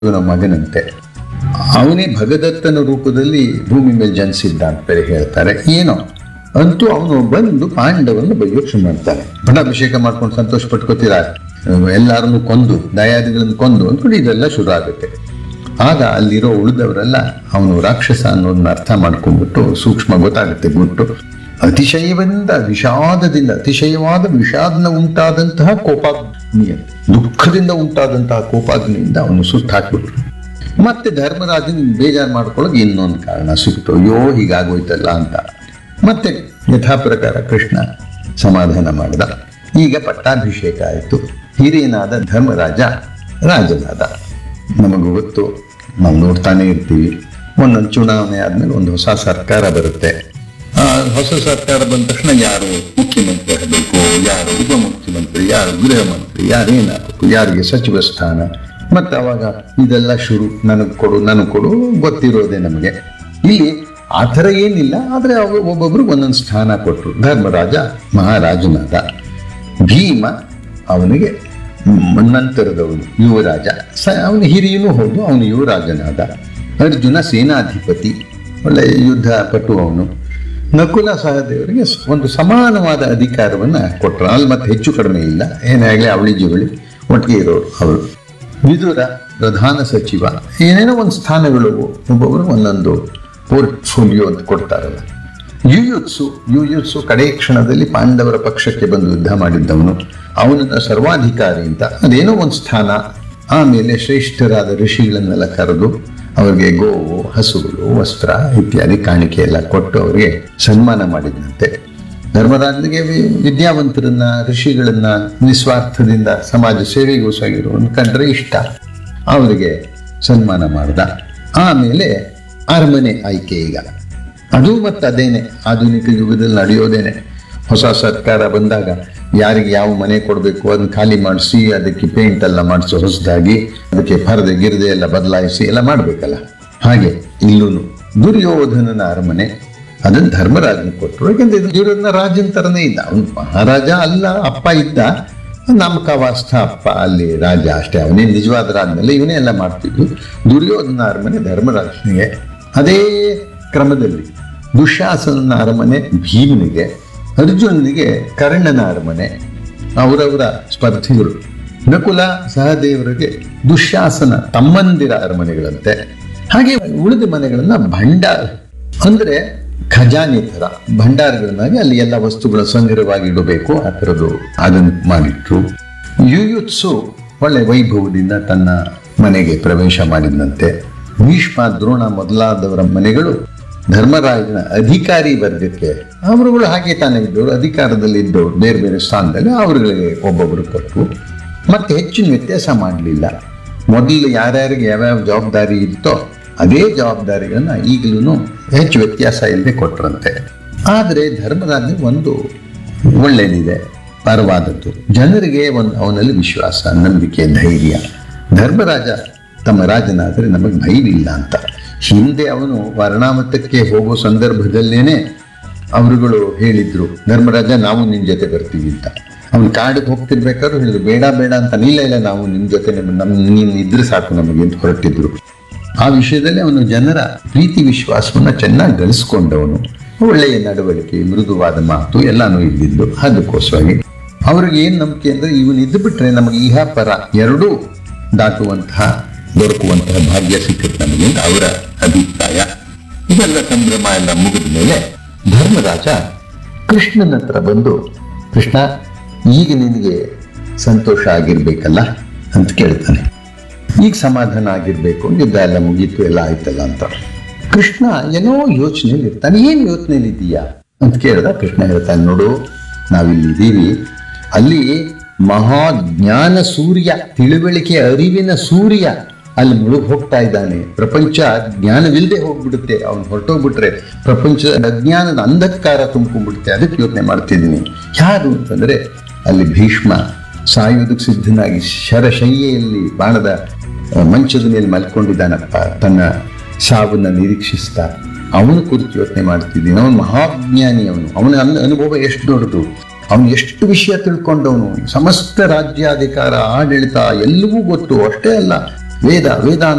ಇವನ ಮಗನಂತೆ ಅವನೇ ಭಗದತ್ತನ ರೂಪದಲ್ಲಿ ಭೂಮಿ ಮೇಲೆ ಜನಿಸಿದ್ದ ಅಂತ ಬೇರೆ ಹೇಳ್ತಾರೆ ಏನೋ ಅಂತೂ ಅವನು ಬಂದು ಪಾಂಡವನ್ನು ಬೈಯೋಕ್ಷೆ ಮಾಡ್ತಾನೆ ಪಟ್ಟಾಭಿಷೇಕ ಮಾಡ್ಕೊಂಡು ಸಂತೋಷ ಪಟ್ಕೋತೀರ ಎಲ್ಲಾರನ್ನು ಕೊಂದು ದಯಾದಿಗಳನ್ನು ಕೊಂದು ಅಂದ್ಕೊಂಡು ಇದೆಲ್ಲ ಶುರು ಆಗುತ್ತೆ ಆಗ ಅಲ್ಲಿರೋ ಉಳಿದವರೆಲ್ಲ ಅವನು ರಾಕ್ಷಸ ಅನ್ನೋದನ್ನ ಅರ್ಥ ಮಾಡ್ಕೊಂಡ್ಬಿಟ್ಟು ಸೂಕ್ಷ್ಮ ಗೊತ್ತಾಗುತ್ತೆ ಗುಟ್ಟು ಅತಿಶಯದಿಂದ ವಿಷಾದದಿಂದ ಅತಿಶಯವಾದ ವಿಷಾದನ ಉಂಟಾದಂತಹ ಕೋಪಾಗ್ನಿಯ ದುಃಖದಿಂದ ಉಂಟಾದಂತಹ ಕೋಪಾಗ್ನಿಯಿಂದ ಅವನು ಸುಟ್ಟು ಹಾಕ್ಬಿಟ್ರು ಮತ್ತೆ ಧರ್ಮರಾಜನ್ ಬೇಜಾರು ಮಾಡ್ಕೊಳ್ಳೋಕೆ ಇನ್ನೊಂದು ಕಾರಣ ಸಿಕ್ತು ಅಯ್ಯೋ ಹೀಗಾಗೋಯ್ತಲ್ಲ ಅಂತ ಮತ್ತೆ ಯಥಾ ಪ್ರಕಾರ ಕೃಷ್ಣ ಸಮಾಧಾನ ಮಾಡಿದ ಈಗ ಪಟ್ಟಾಭಿಷೇಕ ಆಯಿತು ಹಿರಿಯನಾದ ಧರ್ಮರಾಜ ರಾಜನಾದ ನಮಗೆ ಗೊತ್ತು ನಾವು ನೋಡ್ತಾನೆ ಇರ್ತೀವಿ ಒಂದೊಂದು ಚುನಾವಣೆ ಆದ್ಮೇಲೆ ಒಂದು ಹೊಸ ಸರ್ಕಾರ ಬರುತ್ತೆ ಆ ಹೊಸ ಸರ್ಕಾರ ಬಂದ ತಕ್ಷಣ ಯಾರು ಮುಖ್ಯಮಂತ್ರಿ ಆಗಬೇಕು ಯಾರು ಉಪಮುಖ್ಯಮಂತ್ರಿ ಯಾರು ಗೃಹ ಮಂತ್ರಿ ಯಾರು ಏನಾಗಬೇಕು ಯಾರಿಗೆ ಸಚಿವ ಸ್ಥಾನ ಮತ್ತೆ ಅವಾಗ ಇದೆಲ್ಲ ಶುರು ನನಗೆ ಕೊಡು ನನಗೆ ಕೊಡು ಗೊತ್ತಿರೋದೆ ನಮಗೆ ಇಲ್ಲಿ ಆ ಥರ ಏನಿಲ್ಲ ಆದರೆ ಅವ ಒಬ್ಬೊಬ್ರು ಒಂದೊಂದು ಸ್ಥಾನ ಕೊಟ್ಟರು ಧರ್ಮರಾಜ ಮಹಾರಾಜನಾದ ಭೀಮ ಅವನಿಗೆ ಮ್- ನಂತರದವನು ಯುವರಾಜ ಸ ಅವನು ಹಿರಿಯನೂ ಹೌದು ಅವನು ಯುವರಾಜನಾದ ಅರ್ಜುನ ಸೇನಾಧಿಪತಿ ಒಳ್ಳೆ ಯುದ್ಧ ಪಟು ಅವನು ನಕುಲ ಸಹದೇವರಿಗೆ ಸ್- ಒಂದು ಸಮಾನವಾದ ಅಧಿಕಾರವನ್ನ ಕೊಟ್ಟರು ಅಲ್ಲಿ ಮತ್ತೆ ಹೆಚ್ಚು ಕಡಿಮೆ ಇಲ್ಲ ಏನೇ ಆಗಲಿ ಅವಳಿ ಜವಳಿ ಒಟ್ಟಿಗೆ ಇರೋರು ಅವರು ವಿದುರ ಪ್ರಧಾನ ಸಚಿವ ಏನೇನೋ ಒಂದು ಸ್ಥಾನಗಳು ಒಬ್ಬೊಬ್ಬರು ಒಂದೊಂದು ಪೋರ್ಟ್ಫೋಲಿಯೋ ಅಂತ ಕೊಡ್ತಾರಲ್ಲ ಯುಯುತ್ಸು ಯುಯುತ್ಸು ಕಡೆ ಕ್ಷಣದಲ್ಲಿ ಪಾಂಡವರ ಪಕ್ಷಕ್ಕೆ ಬಂದು ಯುದ್ಧ ಮಾಡಿದ್ದವನು ಅವನನ್ನ ಸರ್ವಾಧಿಕಾರಿ ಅಂತ ಅದೇನೋ ಒಂದು ಸ್ಥಾನ ಆಮೇಲೆ ಶ್ರೇಷ್ಠರಾದ ಋಷಿಗಳನ್ನೆಲ್ಲ ಕರೆದು ಅವರಿಗೆ ಗೋವು ಹಸುಗಳು ವಸ್ತ್ರ ಇತ್ಯಾದಿ ಕಾಣಿಕೆ ಎಲ್ಲ ಕೊಟ್ಟು ಅವರಿಗೆ ಸನ್ಮಾನ ಮಾಡಿದಂತೆ ಧರ್ಮರಾಜನಿಗೆ ವಿ- ವಿದ್ಯಾವಂತರನ್ನ ಋಷಿಗಳನ್ನ ನಿಸ್ವಾರ್ಥದಿಂದ ಸಮಾಜ ಸೇವೆಗೋಸ್ಕರ ಕಂಡ್ರೆ ಇಷ್ಟ ಅವರಿಗೆ ಸನ್ಮಾನ ಮಾಡ್ದ ಆಮೇಲೆ ಅರಮನೆ ಆಯ್ಕೆ ಈಗ ಅದು ಮತ್ತೆ ಅದೇನೆ ಆಧುನಿಕ ಯುಗದಲ್ಲಿ ನಡೆಯೋದೇನೆ ಹೊಸ ಸರ್ಕಾರ ಬಂದಾಗ ಯಾರಿಗೆ ಯಾವ ಮನೆ ಕೊಡಬೇಕು ಅದನ್ನ ಖಾಲಿ ಮಾಡಿಸಿ ಅದಕ್ಕೆ ಪೇಂಟ್ ಎಲ್ಲ ಮಾಡಿಸಿ ಹೊಸದಾಗಿ ಅದಕ್ಕೆ ಪರದೆ ಗಿರದೆ ಎಲ್ಲ ಬದಲಾಯಿಸಿ ಎಲ್ಲ ಮಾಡಬೇಕಲ್ಲ ಹಾಗೆ ಇಲ್ಲೂ ದುರ್ಯೋಧನನ ಅರಮನೆ ಅದನ್ನ ಧರ್ಮರಾಜನ ಕೊಟ್ಟರು ಯಾಕಂದ್ರೆ ಇದು ದುರ್ಯೋಧನ ರಾಜನ ತರನೇ ಇದ್ದ ಅವನು ಮಹಾರಾಜ ಅಲ್ಲ ಅಪ್ಪ ಇದ್ದ ನಾಮಕವಾಸ್ಥ ಅಪ್ಪ ಅಲ್ಲಿ ರಾಜ ಅಷ್ಟೇ ಅವನೇ ನಿಜವಾದ ರಾಜ್ಮೇಲೆ ಇವನೇ ಎಲ್ಲ ಮಾಡ್ತಿದ್ದು ದುರ್ಯೋಧನ ಅರಮನೆ ಧರ್ಮರಾಜನಿಗೆ ಅದೇ ಕ್ರಮದಲ್ಲಿ ದುಶಾಸನನ ಅರಮನೆ ಭೀಮನಿಗೆ ಅರ್ಜುನನಿಗೆ ಕರ್ಣನ ಅರಮನೆ ಅವರವರ ಸ್ಪರ್ಧಿಗಳು ನಕುಲ ಸಹದೇವರಿಗೆ ದುಶ್ಯಾಸನ ತಮ್ಮಂದಿರ ಅರಮನೆಗಳಂತೆ ಹಾಗೆ ಉಳಿದ ಮನೆಗಳನ್ನ ಭಂಡಾರ ಅಂದ್ರೆ ಖಜಾನೆ ತರ ಭಂಡಾರಗಳನ್ನಾಗಿ ಅಲ್ಲಿ ಎಲ್ಲ ವಸ್ತುಗಳ ಸಂಗ್ರಹವಾಗಿ ಇಡಬೇಕು ಆ ಥರದ್ದು ಅದನ್ನು ಮಾಡಿಟ್ರು ಯುಯುತ್ಸು ಒಳ್ಳೆ ವೈಭವದಿಂದ ತನ್ನ ಮನೆಗೆ ಪ್ರವೇಶ ಮಾಡಿದಂತೆ ಭೀಷ್ಮ ದ್ರೋಣ ಮೊದಲಾದವರ ಮನೆಗಳು ಧರ್ಮರಾಜನ ಅಧಿಕಾರಿ ವರ್ಗಕ್ಕೆ ಅವರುಗಳು ಹಾಗೆ ತಾನೇ ಇದ್ದವರು ಅಧಿಕಾರದಲ್ಲಿ ಇದ್ದವರು ಬೇರೆ ಬೇರೆ ಸ್ಥಾನದಲ್ಲಿ ಅವರುಗಳಿಗೆ ಒಬ್ಬೊಬ್ಬರು ಕೊಟ್ಟರು ಮತ್ತೆ ಹೆಚ್ಚಿನ ವ್ಯತ್ಯಾಸ ಮಾಡಲಿಲ್ಲ ಮೊದಲು ಯಾರ್ಯಾರಿಗೆ ಯಾವ್ಯಾವ ಜವಾಬ್ದಾರಿ ಇತ್ತೋ ಅದೇ ಜವಾಬ್ದಾರಿಗಳನ್ನ ಈಗಲೂ ಹೆಚ್ಚು ವ್ಯತ್ಯಾಸ ಇಲ್ಲದೆ ಕೊಟ್ರಂತೆ ಆದರೆ ಧರ್ಮರಾಜ ಒಂದು ಒಳ್ಳೆಯದಿದೆ ಪರವಾದದ್ದು ಜನರಿಗೆ ಒಂದು ಅವನಲ್ಲಿ ವಿಶ್ವಾಸ ನಂಬಿಕೆ ಧೈರ್ಯ ಧರ್ಮರಾಜ ತಮ್ಮ ರಾಜನಾದರೆ ನಮಗೆ ಭಯವಿಲ್ಲ ಅಂತ ಹಿಂದೆ ಅವನು ವರ್ಣಾಮತಕ್ಕೆ ಹೋಗೋ ಸಂದರ್ಭದಲ್ಲೇನೆ ಅವರುಗಳು ಹೇಳಿದ್ರು ಧರ್ಮರಾಜ ನಾವು ನಿನ್ನ ಜೊತೆ ಬರ್ತೀವಿ ಅಂತ ಅವ್ನು ಕಾಡಿಗೆ ಹೋಗ್ತಿರ್ಬೇಕಾದ್ರು ಹೇಳಿದ್ರು ಬೇಡ ಬೇಡ ಅಂತ ಇಲ್ಲ ಇಲ್ಲ ನಾವು ನಿನ್ನ ಜೊತೆ ನಮ್ಮ ನಮ್ ನೀನು ಇದ್ರೆ ಸಾಕು ನಮಗೆ ಅಂತ ಹೊರಟಿದ್ರು ಆ ವಿಷಯದಲ್ಲಿ ಅವನು ಜನರ ಪ್ರೀತಿ ವಿಶ್ವಾಸವನ್ನ ಚೆನ್ನಾಗಿ ಗಳಿಸ್ಕೊಂಡವನು ಒಳ್ಳೆಯ ನಡವಳಿಕೆ ಮೃದುವಾದ ಮಾತು ಎಲ್ಲಾನು ಇದ್ದಿದ್ದು ಅದಕ್ಕೋಸ್ಕರವಾಗಿ ಅವ್ರಿಗೆ ಏನ್ ನಂಬಿಕೆ ಅಂದ್ರೆ ಇವನು ಇದ್ದು ಬಿಟ್ರೆ ನಮಗೆ ಇಹ ಪರ ಎರಡೂ ದಾಟುವಂತಹ ದೊರಕುವಂತಹ ಭಾಗ್ಯ ಸಿಕ್ಕುತ್ತೆ ನಮಗೆ ಅಂತ ಅವರ ಅಭಿಪ್ರಾಯ ಇವೆಲ್ಲ ಸಂಭ್ರಮ ಎಲ್ಲ ಮುಗಿದ ಮೇಲೆ ಧರ್ಮರಾಜ ಕೃಷ್ಣನ ಹತ್ರ ಬಂದು ಕೃಷ್ಣ ಈಗ ನಿನಗೆ ಸಂತೋಷ ಆಗಿರ್ಬೇಕಲ್ಲ ಅಂತ ಕೇಳ್ತಾನೆ ಈಗ ಸಮಾಧಾನ ಆಗಿರ್ಬೇಕು ಯುದ್ಧ ಎಲ್ಲ ಮುಗೀತು ಎಲ್ಲ ಆಯ್ತಲ್ಲ ಅಂತ ಕೃಷ್ಣ ಏನೋ ಯೋಚನೆಯಲ್ಲಿ ಇರ್ತಾನೆ ಏನ್ ಯೋಚನೆಯಲ್ಲಿ ಇದೀಯಾ ಅಂತ ಕೇಳ್ದ ಕೃಷ್ಣ ಹೇಳ್ತಾನೆ ನೋಡು ನಾವಿಲ್ಲಿದ್ದೀವಿ ಅಲ್ಲಿ ಮಹಾಜ್ಞಾನ ಸೂರ್ಯ ತಿಳುವಳಿಕೆ ಅರಿವಿನ ಸೂರ್ಯ ಅಲ್ಲಿ ಮುಳುಗ್ ಹೋಗ್ತಾ ಇದ್ದಾನೆ ಪ್ರಪಂಚ ಜ್ಞಾನವಿಲ್ಲದೆ ಹೋಗ್ಬಿಡುತ್ತೆ ಅವ್ನು ಹೊರಟೋಗ್ಬಿಟ್ರೆ ಪ್ರಪಂಚದ ಅಜ್ಞಾನದ ಅಂಧಕಾರ ತುಂಬ್ಕೊಂಡ್ಬಿಡುತ್ತೆ ಅದಕ್ಕೆ ಯೋಚನೆ ಮಾಡ್ತಿದ್ದೀನಿ ಯಾರು ಅಂತಂದ್ರೆ ಅಲ್ಲಿ ಭೀಷ್ಮ ಸಾಯೋದಕ್ಕೆ ಸಿದ್ಧನಾಗಿ ಶರಶಯ್ಯೆಯಲ್ಲಿ ಬಾಣದ ಆ, ಮಂಚದ ಮೇಲೆ ಮಲ್ಕೊಂಡಿದ್ದಾನಪ್ಪ ತನ್ನ ಸಾವನ್ನ ನಿರೀಕ್ಷಿಸ್ತಾ ಅವನ ಕುರಿತು ಯೋಚನೆ ಮಾಡ್ತಿದ್ದೀನಿ ಅವನು ಮಹಾಜ್ಞಾನಿ ಅವನು ಅವನ ಅನ್- ಅನುಭವ ಎಷ್ಟು ದೊಡ್ಡದು ಅವನು ಎಷ್ಟು ವಿಷಯ ತಿಳ್ಕೊಂಡವನು ಸಮಸ್ತ ರಾಜ್ಯಾಧಿಕಾರ ಆಡಳಿತ ಎಲ್ಲವೂ ಗೊತ್ತು ಅಷ್ಟೇ ಅಲ್ಲ ವೇದ ವೇದ